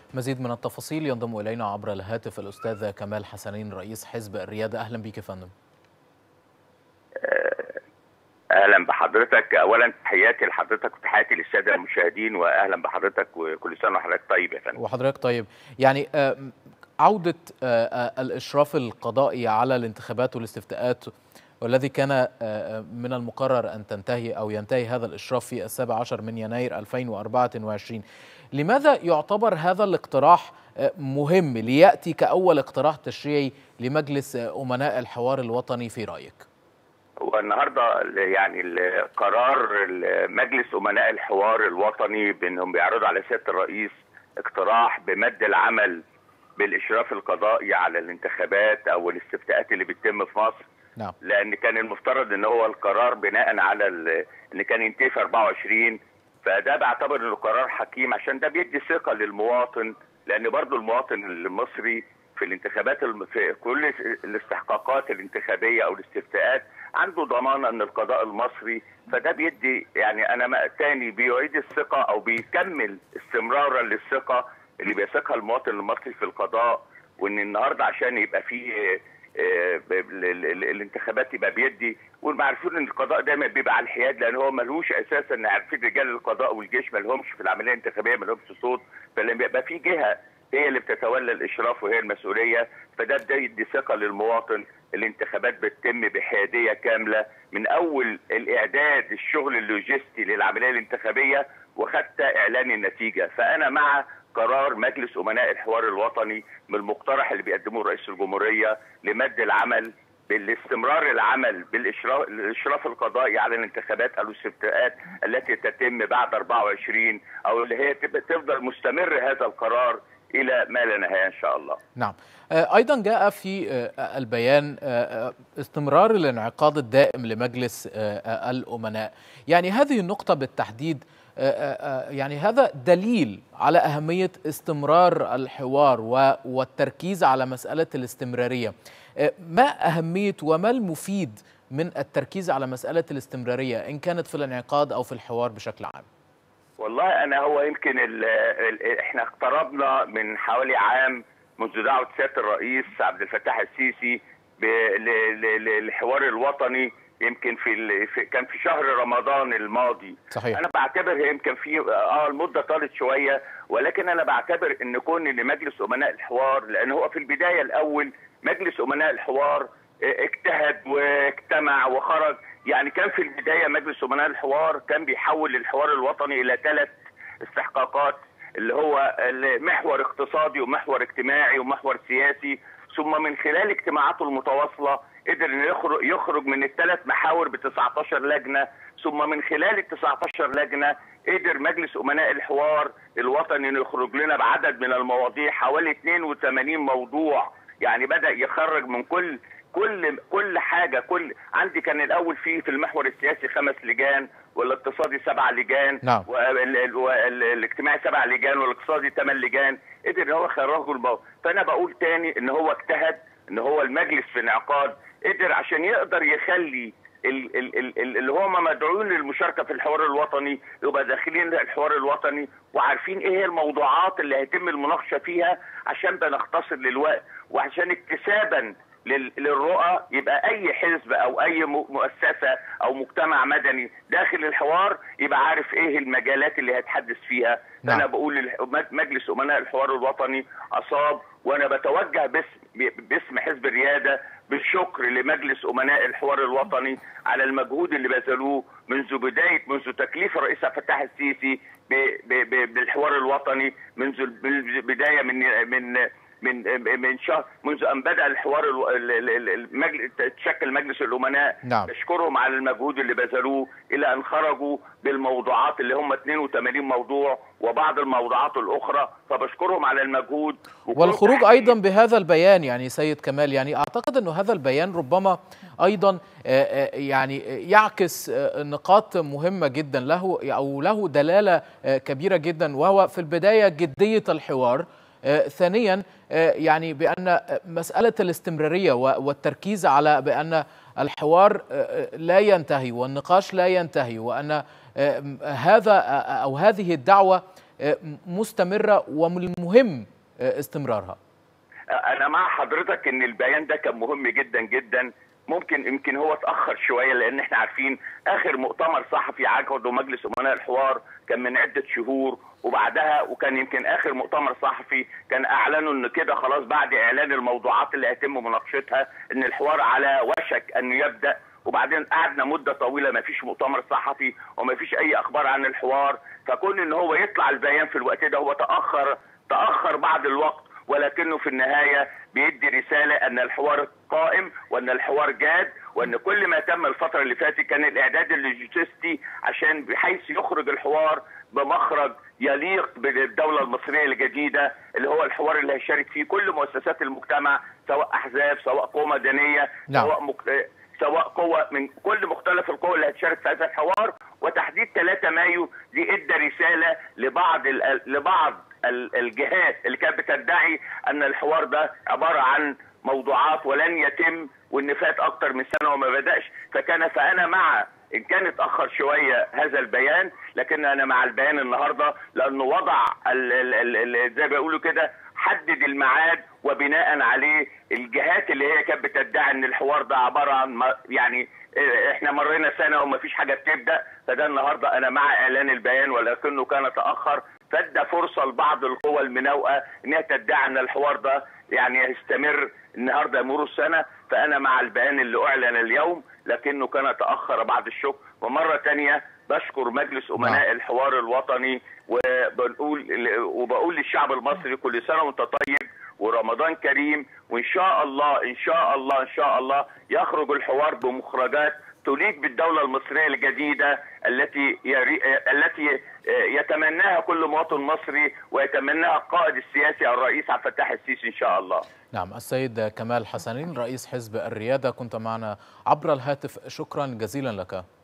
مزيد من التفاصيل ينضم الينا عبر الهاتف الاستاذ كمال حسنين رئيس حزب الرياده اهلا بك يا فندم اهلا بحضرتك اولا تحياتي لحضرتك وتحياتي للساده المشاهدين واهلا بحضرتك وكل سنه وحضرتك طيب يا فندم وحضرتك طيب يعني عوده الاشراف القضائي على الانتخابات والاستفتاءات والذي كان من المقرر ان تنتهي او ينتهي هذا الاشراف في السابع عشر من يناير 2024 لماذا يعتبر هذا الاقتراح مهم لياتي كاول اقتراح تشريعي لمجلس امناء الحوار الوطني في رايك؟ والنهارده يعني قرار مجلس امناء الحوار الوطني بانهم بيعرضوا على سياده الرئيس اقتراح بمد العمل بالاشراف القضائي على الانتخابات او الاستفتاءات اللي بتتم في مصر نعم. لان كان المفترض ان هو القرار بناء على ان كان ينتهي في 24 فده بعتبر انه قرار حكيم عشان ده بيدي ثقه للمواطن لان برضه المواطن المصري في الانتخابات في كل الاستحقاقات الانتخابيه او الاستفتاءات عنده ضمانه ان القضاء المصري فده بيدي يعني انا تاني بيعيد الثقه او بيكمل استمرارا للثقه اللي بيثقها المواطن المصري في القضاء وان النهارده عشان يبقى فيه الانتخابات يبقى بيدي والمعرفين ان القضاء دايما بيبقى على الحياد لان هو ملوش اساسا ان عارفين رجال القضاء والجيش ما لهمش في العمليه الانتخابيه ما لهمش صوت فلما يبقى في جهه هي اللي بتتولى الاشراف وهي المسؤوليه فده ده يدي ثقه للمواطن الانتخابات بتتم بحياديه كامله من اول الاعداد الشغل اللوجستي للعمليه الانتخابيه وحتى اعلان النتيجه فانا مع قرار مجلس امناء الحوار الوطني من المقترح اللي بيقدموه رئيس الجمهوريه لمد العمل بالاستمرار العمل بالاشراف الاشراف القضائي على الانتخابات او الاستفتاءات التي تتم بعد 24 او اللي هي تفضل مستمر هذا القرار الى ما لا نهايه ان شاء الله. نعم. ايضا جاء في البيان استمرار الانعقاد الدائم لمجلس الامناء، يعني هذه النقطه بالتحديد يعني هذا دليل على أهمية استمرار الحوار والتركيز على مسألة الاستمرارية ما أهمية وما المفيد من التركيز على مسألة الاستمرارية إن كانت في الانعقاد أو في الحوار بشكل عام والله أنا هو يمكن ال ال احنا اقتربنا من حوالي عام منذ دعوة سيادة الرئيس عبد الفتاح السيسي للحوار الوطني يمكن في, ال... في كان في شهر رمضان الماضي صحيح. انا بعتبر يمكن في اه المده طالت شويه ولكن انا بعتبر ان كون ان مجلس امناء الحوار لان هو في البدايه الاول مجلس امناء الحوار اجتهد واجتمع وخرج يعني كان في البدايه مجلس امناء الحوار كان بيحول الحوار الوطني الى ثلاث استحقاقات اللي هو محور اقتصادي ومحور اجتماعي ومحور سياسي ثم من خلال اجتماعاته المتواصله قدر انه يخرج يخرج من الثلاث محاور ب 19 لجنه ثم من خلال ال 19 لجنه قدر مجلس امناء الحوار الوطني انه يخرج لنا بعدد من المواضيع حوالي 82 موضوع يعني بدا يخرج من كل كل كل حاجه كل عندي كان الاول في في المحور السياسي خمس لجان والاقتصادي سبع لجان نعم. والاجتماعي سبع لجان والاقتصادي ثمان لجان قدر ان هو يخرجه الموضوع فانا بقول تاني ان هو اجتهد ان هو المجلس في انعقاد قدر عشان يقدر يخلي ال ال ال اللي هم مدعوين للمشاركه في الحوار الوطني يبقى داخلين الحوار الوطني وعارفين ايه هي الموضوعات اللي هيتم المناقشه فيها عشان بنختصر للوقت وعشان اكتسابا للرؤى يبقى اي حزب او اي مؤسسه او مجتمع مدني داخل الحوار يبقى عارف ايه المجالات اللي هيتحدث فيها نعم. انا بقول مجلس امناء الحوار الوطني اصاب وانا بتوجه باسم باسم حزب الرياده بالشكر لمجلس امناء الحوار الوطني على المجهود اللي بذلوه منذ بدايه منذ تكليف الرئيس عبد الفتاح السيسي بالحوار الوطني منذ البدايه من من من من شهر منذ ان بدا الحوار المجلس تشكل مجلس الامناء نعم. بشكرهم على المجهود اللي بذلوه الى ان خرجوا بالموضوعات اللي هم 82 موضوع وبعض الموضوعات الاخرى فبشكرهم على المجهود والخروج ايضا بهذا البيان يعني سيد كمال يعني اعتقد انه هذا البيان ربما ايضا يعني يعكس نقاط مهمه جدا له او له دلاله كبيره جدا وهو في البدايه جديه الحوار آه ثانيا آه يعني بأن مسألة الاستمرارية والتركيز على بأن الحوار آه لا ينتهي والنقاش لا ينتهي وأن هذا أو هذه الدعوة مستمره والمهم استمرارها انا مع حضرتك ان البيان ده كان مهم جدا جدا ممكن يمكن هو اتاخر شويه لان احنا عارفين اخر مؤتمر صحفي عقده مجلس امناء الحوار كان من عده شهور وبعدها وكان يمكن اخر مؤتمر صحفي كان اعلنوا ان كده خلاص بعد اعلان الموضوعات اللي هيتم مناقشتها ان الحوار على وشك انه يبدا وبعدين قعدنا مده طويله ما فيش مؤتمر صحفي وما فيش اي اخبار عن الحوار فكون ان هو يطلع البيان في الوقت ده هو تاخر تاخر بعض الوقت ولكنه في النهايه بيدي رساله ان الحوار قائم وان الحوار جاد وان كل ما تم الفتره اللي فاتت كان الاعداد اللوجستي عشان بحيث يخرج الحوار بمخرج يليق بالدوله المصريه الجديده اللي هو الحوار اللي هيشارك فيه كل مؤسسات المجتمع سواء احزاب سواء قوى مدنيه نعم. سواء مك... سواء قوى من كل مختلف القوى اللي هتشارك في هذا الحوار وتحديد 3 مايو دي ادى رساله لبعض ال... لبعض الجهات اللي كانت بتدعي ان الحوار ده عباره عن موضوعات ولن يتم وان فات اكتر من سنه وما بداش فكان فانا مع ان كان اتاخر شويه هذا البيان لكن انا مع البيان النهارده لانه وضع ال ال ال زي ما بيقولوا كده حدد الميعاد وبناء عليه الجهات اللي هي كانت بتدعي ان الحوار ده عباره عن يعني احنا مرينا سنه وما فيش حاجه بتبدا فده النهارده انا مع اعلان البيان ولكنه كان تاخر فادى فرصه لبعض القوى المناوئه انها تدعي ان الحوار ده يعني يستمر النهارده يمر السنه فانا مع البيان اللي اعلن اليوم لكنه كان تاخر بعد الشكر ومره ثانيه بشكر مجلس امناء نعم. الحوار الوطني وبنقول وبقول للشعب المصري كل سنه وانت طيب ورمضان كريم وان شاء الله ان شاء الله ان شاء الله يخرج الحوار بمخرجات تليق بالدولة المصرية الجديدة التي يري... التي يتمناها كل مواطن مصري ويتمناها القائد السياسي الرئيس عبد الفتاح السيسي إن شاء الله نعم السيد كمال حسنين رئيس حزب الريادة كنت معنا عبر الهاتف شكرا جزيلا لك